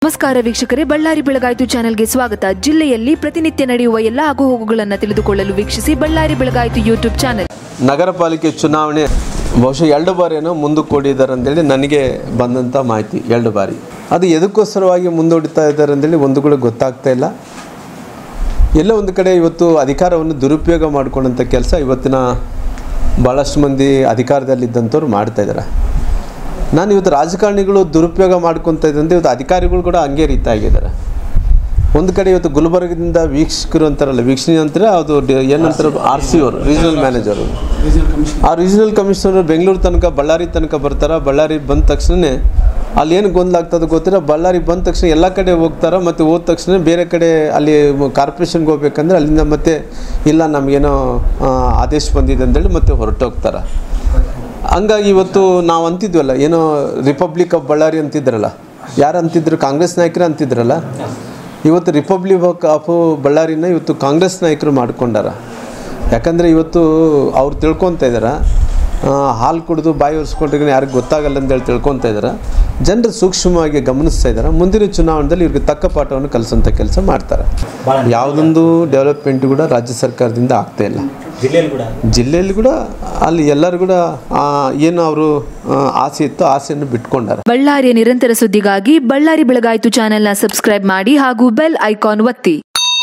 ನಮಸ್ಕಾರ ವೀಕ್ಷಕರೇ ಬಳ್ಳಾರಿ ಬೆಳಗಾಯಿತು ಚಾನೆಲ್ಗೆ ಸ್ವಾಗತ ಜಿಲ್ಲೆಯಲ್ಲಿ ಪ್ರತಿನಿತ್ಯ ನಡೆಯುವ ಎಲ್ಲ ಆಗುಹೋಗುಗಳನ್ನು ತಿಳಿದುಕೊಳ್ಳಲು ವೀಕ್ಷಿಸಿ ಬಳ್ಳಾರಿ ಬೆಳಗಾಯಿತು ಯೂಟ್ಯೂಬ್ ಚಾನೆಲ್ ನಗರ ಪಾಲಿಕೆ ಚುನಾವಣೆ ಬಹುಶಃ ಎರಡು ಬಾರಿನೋ ಮುಂದಕ್ಕೆ ಓಡಿದ್ದಾರೆ ಅಂತೇಳಿ ನನಗೆ ಬಂದಂಥ ಮಾಹಿತಿ ಎರಡು ಬಾರಿ ಅದು ಎದಕ್ಕೋಸ್ಕರವಾಗಿ ಮುಂದೂಡ್ತಾ ಇದ್ದಾರೆ ಅಂತೇಳಿ ಒಂದು ಕೂಡ ಗೊತ್ತಾಗ್ತಾ ಇಲ್ಲ ಎಲ್ಲ ಒಂದು ಕಡೆ ಇವತ್ತು ಅಧಿಕಾರವನ್ನು ದುರುಪಯೋಗ ಮಾಡ್ಕೊಂಡಂಥ ಕೆಲಸ ಇವತ್ತಿನ ಭಾಳಷ್ಟು ಮಂದಿ ಅಧಿಕಾರದಲ್ಲಿದ್ದಂಥವ್ರು ಮಾಡ್ತಾ ಇದ್ದಾರೆ ನಾನು ಇವತ್ತು ರಾಜಕಾರಣಿಗಳು ದುರುಪಯೋಗ ಮಾಡ್ಕೊತಾ ಇದ್ದಂತೆ ಇವತ್ತು ಅಧಿಕಾರಿಗಳು ಕೂಡ ಹಂಗೆ ರೀತಿ ಆಗಿದ್ದಾರೆ ಒಂದು ಕಡೆ ಇವತ್ತು ಗುಲ್ಬರ್ಗದಿಂದ ವೀಕ್ಷಕರು ಅಂತಾರಲ್ಲ ವೀಕ್ಷಣೆ ಅಂತಾರೆ ಅದು ಡ- ಏನಂತಾರೆ ಆರ್ ಸಿ ಅವರು ರೀಜನಲ್ ಮ್ಯಾನೇಜರು ಆ ರೀಜನಲ್ ಕಮಿಷನರ್ ಬೆಂಗಳೂರು ತನಕ ಬಳ್ಳಾರಿ ತನಕ ಬರ್ತಾರೆ ಬಳ್ಳಾರಿ ಬಂದ ತಕ್ಷಣವೇ ಅಲ್ಲಿ ಏನು ಗೊಂದಲ ಆಗ್ತದೆ ಗೊತ್ತಿಲ್ಲ ಬಳ್ಳಾರಿ ಬಂದ ತಕ್ಷಣ ಎಲ್ಲ ಕಡೆ ಹೋಗ್ತಾರೆ ಮತ್ತು ಹೋದ ತಕ್ಷಣ ಬೇರೆ ಕಡೆ ಅಲ್ಲಿ ಕಾರ್ಪೊರೇಷನ್ಗೆ ಹೋಗ್ಬೇಕಂದ್ರೆ ಅಲ್ಲಿಂದ ಮತ್ತೆ ಇಲ್ಲ ನಮಗೇನೋ ಆ, ಆದೇಶ ಬಂದಿದೆ ಅಂತೇಳಿ ಮತ್ತೆ ಹೊರಟೋಗ್ತಾರೆ ಹಂಗಾಗಿ ಇವತ್ತು ನಾವು ಅಂತಿದ್ವಲ್ಲ ಏನೋ ರಿಪಬ್ಲಿಕ್ ಆಫ್ ಬಳ್ಳಾರಿ ಅಂತಿದ್ರಲ್ಲ ಯಾರು ಅಂತಿದ್ರು ಕಾಂಗ್ರೆಸ್ ನಾಯಕರು ಅಂತಿದ್ರಲ್ಲ ಇವತ್ತು ರಿಪಬ್ಲಿಕ್ ಆಫ್ ಬಳ್ಳಾರಿನ ಇವತ್ತು ಕಾಂಗ್ರೆಸ್ ನಾಯಕರು ಮಾಡ್ಕೊಂಡಾರ ಯಾಕಂದರೆ ಇವತ್ತು ಅವ್ರು ತಿಳ್ಕೊತಾ ಇದಾರೆ ಹಾಲು ಕುಡಿದು ಬಾಯಿ ಒರೆಸ್ಕೊಂಡ್ರೆ ಯಾರಿಗೆ ಗೊತ್ತಾಗಲ್ಲ ಅಂತೇಳಿ ತಿಳ್ಕೊತಾ ಇದ್ದಾರೆ ಜನರು ಸೂಕ್ಷ್ಮವಾಗಿ ಗಮನಿಸ್ತಾ ಇದ್ದಾರೆ ಮುಂದಿನ ಚುನಾವಣೆಯಲ್ಲಿ ಇವ್ರಿಗೆ ತಕ್ಕ ಪಾಠವನ್ನು ಕಲಿಸೋಂಥ ಕೆಲಸ ಮಾಡ್ತಾರೆ ಯಾವುದೊಂದು ಡೆವಲಪ್ಮೆಂಟ್ ಕೂಡ ರಾಜ್ಯ ಸರ್ಕಾರದಿಂದ ಆಗ್ತಾ ಇಲ್ಲ ಜಿಲ್ಲೆಯಲ್ಲಿ ಕೂಡ ಜಿಲ್ಲೆಯಲ್ಲಿ ಕೂಡ ಅಲ್ಲಿ ಎಲ್ಲರೂ ಕೂಡ ಆ, ಏನು ಅವರು ಆಸೆ ಇತ್ತು ಆಸೆಯನ್ನು ಬಿಟ್ಕೊಂಡಾರ ಬಳ್ಳಾರಿಯ ನಿರಂತರ ಸುದ್ದಿಗಾಗಿ ಬಳ್ಳಾರಿ ಬೆಳಗಾಯಿತು ಚಾನೆಲ್ನ ಸಬ್ಸ್ಕ್ರೈಬ್ ಮಾಡಿ ಹಾಗೂ ಬೆಲ್ ಐಕಾನ್ ಒತ್ತಿ